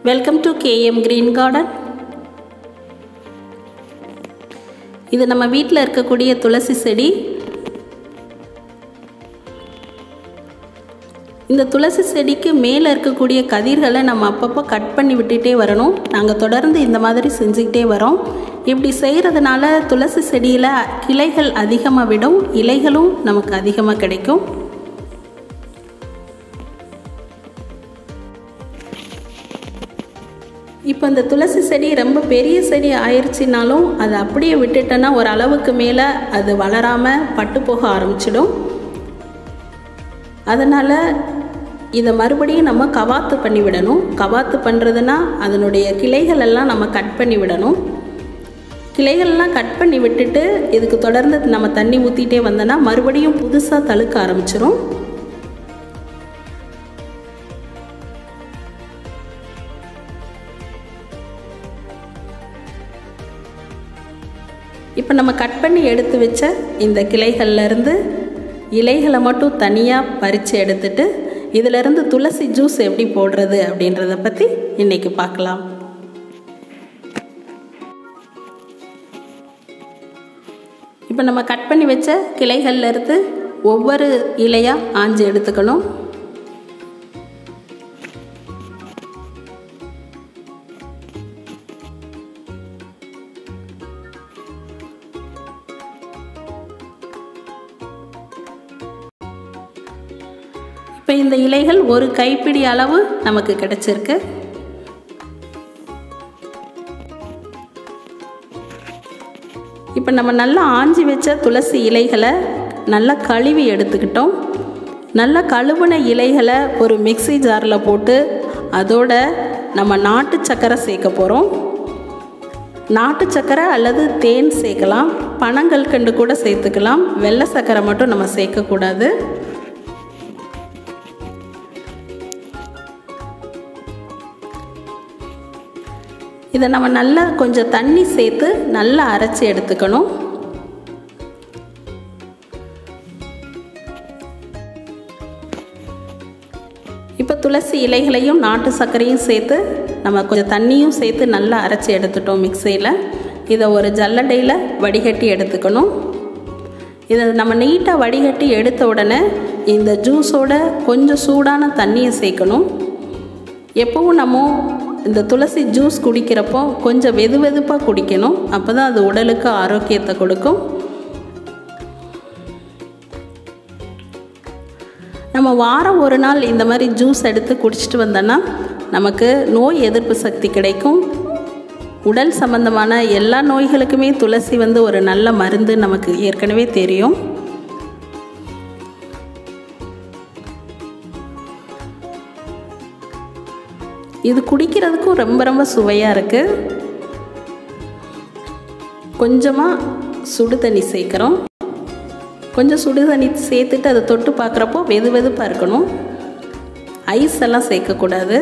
welcome to KM Green Garden இது நம்ம வீட்டில் இருக்கக்கூடிய துளசி செடி இந்த துளசி செடிக்கு மேலே இருக்கக்கூடிய கதிர்களை நம்ம அப்பப்போ கட் பண்ணி விட்டுட்டே வரணும் நாங்கள் தொடர்ந்து இந்த மாதிரி செஞ்சுக்கிட்டே வரோம் இப்படி செய்கிறதுனால துளசி செடியில் கிளைகள் அதிகமாக விடும் இலைகளும் நமக்கு அதிகமாக கிடைக்கும் இப்போ இந்த துளசி செடி ரொம்ப பெரிய செடி ஆயிடுச்சினாலும் அதை அப்படியே விட்டுட்டோன்னா ஒரு அளவுக்கு மேலே அது வளராமல் பட்டு போக ஆரம்பிச்சிடும் அதனால் இதை மறுபடியும் நம்ம கவாத்து பண்ணி விடணும் கவாத்து பண்ணுறதுனா அதனுடைய கிளைகள் எல்லாம் நம்ம கட் பண்ணி விடணும் கிளைகள்லாம் கட் பண்ணி விட்டுட்டு இதுக்கு தொடர்ந்து நம்ம தண்ணி ஊற்றிட்டே வந்தோன்னா மறுபடியும் புதுசாக தழுக்க ஆரம்பிச்சிரும் இப்போ நம்ம கட் பண்ணி எடுத்து வச்ச இந்த கிளைகள்லேருந்து இலைகளை மட்டும் தனியாக பறித்து எடுத்துட்டு இதிலிருந்து துளசி ஜூஸ் எப்படி போடுறது அப்படின்றத பற்றி இன்றைக்கி பார்க்கலாம் இப்போ நம்ம கட் பண்ணி வச்ச கிளைகள்லேருந்து ஒவ்வொரு இலையாக ஆஞ்சு எடுத்துக்கணும் இப்போ இந்த இலைகள் ஒரு கைப்பிடி அளவு நமக்கு கிடைச்சிருக்கு இப்போ நம்ம நல்லா ஆஞ்சி வச்ச துளசி இலைகளை நல்லா கழுவி எடுத்துக்கிட்டோம் நல்லா கழுவுன இலைகளை ஒரு மிக்சி ஜாரில் போட்டு அதோட நம்ம நாட்டு சக்கரை சேர்க்க போகிறோம் நாட்டு சக்கரை அல்லது தேன் சேர்க்கலாம் பனங்கள் கண்டு கூட சேர்த்துக்கலாம் வெள்ளை சக்கரை மட்டும் நம்ம சேர்க்கக்கூடாது இதை நம்ம நல்லா கொஞ்சம் தண்ணி சேர்த்து நல்லா அரைச்சி எடுத்துக்கணும் இப்போ துளசி இலைகளையும் நாட்டு சர்க்கரையும் சேர்த்து நம்ம கொஞ்சம் தண்ணியும் சேர்த்து நல்லா அரைச்சி எடுத்துட்டோம் மிக்சியில் இதை ஒரு ஜல்லடையில் வடிகட்டி எடுத்துக்கணும் இதை நம்ம நீட்டாக வடிகட்டி எடுத்த உடனே இந்த ஜூஸோட கொஞ்சம் சூடான தண்ணியை சேர்க்கணும் எப்பவும் நம்ம இந்த துளசி ஜூஸ் குடிக்கிறப்போ கொஞ்சம் வெது வெதுப்பாக குடிக்கணும் அப்போ தான் அது உடலுக்கு ஆரோக்கியத்தை கொடுக்கும் நம்ம வாரம் ஒரு நாள் இந்த மாதிரி ஜூஸ் எடுத்து குடிச்சிட்டு வந்தோன்னா நமக்கு நோய் எதிர்ப்பு சக்தி கிடைக்கும் உடல் சம்பந்தமான எல்லா நோய்களுக்குமே துளசி வந்து ஒரு நல்ல மருந்து நமக்கு ஏற்கனவே தெரியும் இது குடிக்கிறதுக்கும் ரொம்ப ரொம்ப சுவையாக இருக்குது கொஞ்சமாக சுடு தண்ணி சேர்க்குறோம் கொஞ்சம் சுடு தண்ணி சேர்த்துட்டு அதை தொட்டு பார்க்குறப்போ வெது வெதுப்பாக இருக்கணும் ஐஸ் எல்லாம் சேர்க்கக்கூடாது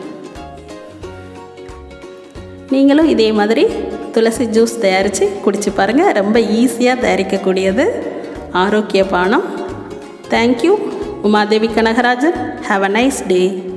நீங்களும் இதே மாதிரி துளசி ஜூஸ் தயாரித்து குடிச்சு பாருங்கள் ரொம்ப ஈஸியாக தயாரிக்கக்கூடியது ஆரோக்கிய பானம் thank you Umadevi Kanagarajan have a nice day